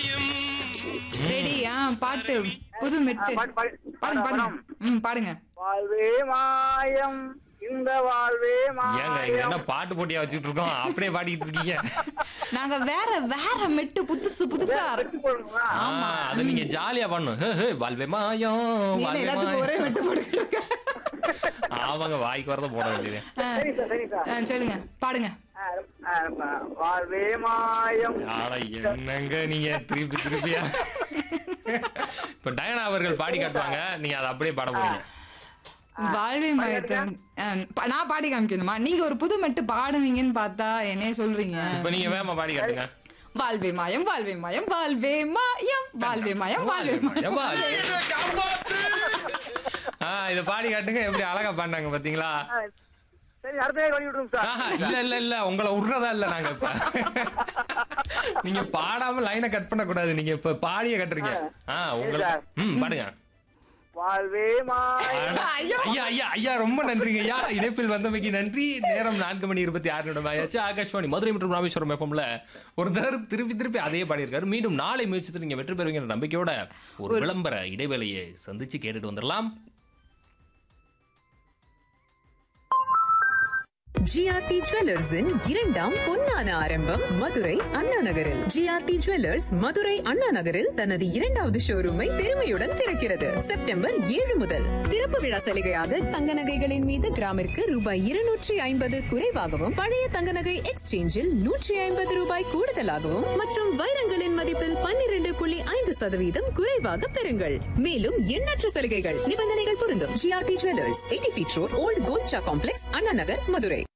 Ready ஆ பாட்டு புது மெட்டு ஆ, பாடு, பாடு. பாடுங்க பாடுங்க ம் பாடுங்க வாழ்வே மாயம் இந்த வாழ்வே ஏங்க இங்க என்ன மாயம் பாட்டு போட்டியா வச்சுட்டு இருக்கோம் அப்படியே பாடிட்டு இருக்கீங்க நாங்க வேற வேற மெட்டு புதுசு புதுசா வெற்றி போடுங்களா ஆ, அது நீங்க ஜாலியா பண்ணணும் ஹே, ஹே, வாழ்வே மாயம் நீ வாழ்வே எல்லாத்துக்கும் ஒரே மாயம். மெட்டு போட்டுக்கிட்டு இருக்க ஆமாங்க வாய்க்கு வரத போட வேண்டியது சரி சார் சரி சார் ஆ, சொல்லுங்க பாடுங்க ஆ, ஆ, வாழ்வே மாயம் ஆட என்னங்க நீங்க திருப்பி திருப்பியா இப்ப டயனா அவர்கள் பாடி காட்டுவாங்க நீங்க அதை அப்படியே பாட போறீங்க வாழ்வை மயத்தை வந்து- ஆ, பா- நான் பாடி காமிக்கணுமா நீங்க ஒரு புது மெட்டு பாடுவீங்கன்னு பார்த்தா என்னைய சொல்றீங்க இப்ப நீங்க வேகமா பாடி காட்டுங்க வாழ்வே மாயம் வாழ்வே மாயம் வாழ்வே மாயம் வாழ்வே மாயம் வாழ்வே மாயம் ஏம்பா? ஆ இத பாடி காட்டுங்க எப்படி அழகா பாடினாங்க பாத்தீங்களா ஆ, சரி அடுத்த நேரம் வழி விட்டுருங்க சார் ஆஹா, இல்ல இல்ல இல்ல உங்களை விடுறதா இல்ல நாங்க இப்ப நீங்க பாடாம லைனை கட் பண்ண கூடாது நீங்க இப்ப பாடிய கட்டுறீங்க ஆ உங்களை ம் பாடுங்க வாழ்வே மாயம் அட, ஐயா ஐயா ஐயா ரொம்ப நன்றிங்க ஐயா இணைப்பில் வந்தமைக்கு நன்றி நேரம் நான்கு மணி இருபத்தி ஆறு நிமிடம் ஆயாச்சு ஆகாஷ்வாணி மதுரை மற்றும் ராமேஸ்வரம் எஃப்எம்ல ஒருத்தர் திருப்பி திருப்பி அதையே பாடியிருக்காரு மீண்டும் நாளை முயற்சித்து நீங்க வெற்றி பெறுவீங்கிற நம்பிக்கையோட ஒரு விளம்பர இடைவேளையை சந்திச்சு கேட்டுட்டு வந்துடலாம் ஜிஆர்டி ஜுவல்லர்ஸின் இரண்டாம் பொன்னான ஆரம்பம் மதுரை அண்ணா நகரில் ஜிஆர்டி ஜுவல்லர்ஸ் மதுரை அண்ணா நகரில் தனது இரண்டாவது ஷோரூமை பெருமையுடன் திறக்கிறது செப்டம்பர் ஏழு முதல் திறப்பு விழா சலுகையாக தங்க நகைகளின் மீது கிராமிற்கு ரூபாய் இருநூற்றி ஐம்பது குறைவாகவும் பழைய தங்க நகை எக்ஸ்சேஞ்சில் நூற்றி ஐம்பது ரூபாய் கூடுதலாகவும் மற்றும் வைரங்களின் மதிப்பில் பன்னிரண்டு புள்ளி ஐந்து சதவீதம் குறைவாக பெறுங்கள் மேலும் எண்ணற்ற சலுகைகள் நிபந்தனைகள் பொருந்தும் GRT jewellers eighty feet road old Kolcha complex Anna Nagar Madurai